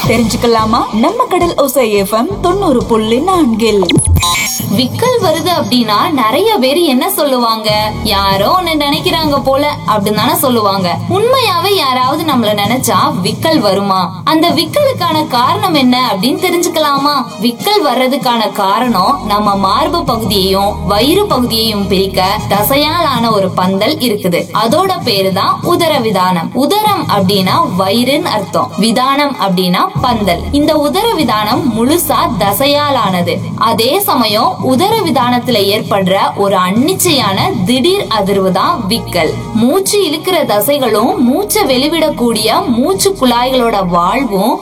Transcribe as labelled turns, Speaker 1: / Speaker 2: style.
Speaker 1: தெரிஞ்சுக்கலாமா நம்ம கடல் ஓசை எஃப்எம் தொண்ணூறு புள்ளி நான்கில்
Speaker 2: விக்கல் வருது அப்படின்னா நிறைய பேர் என்ன சொல்லுவாங்க யாரோ ஒண்ணு நினைக்கிறாங்க போல அப்படின்னு தானே சொல்லுவாங்க உண்மையாவே யாராவது நம்மள நினைச்சா விக்கல் வருமா அந்த விக்கலுக்கான காரணம் என்ன அப்படின்னு தெரிஞ்சுக்கலாமா விக்கல் வர்றதுக்கான காரணம் நம்ம மார்பு பகுதியையும் வயிறு பகுதியையும் பிரிக்க தசையால் ஆன ஒரு பந்தல் இருக்குது அதோட பேரு தான் உதர விதானம் உதரம் அப்படின்னா வயிறுன்னு அர்த்தம் விதானம் அப்படின்னா பந்தல் இந்த உதர விதானம் முழுசா தசையால் ஆனது அதே சமயம் உதர விதானத்துல ஏற்படுற ஒரு அன்னிச்சையான திடீர் அதிர்வு தான் விக்கல் மூச்சு இழுக்கிற தசைகளும் மூச்சை வெளிவிடக்கூடிய மூச்சு குழாய்களோட வாழ்வும்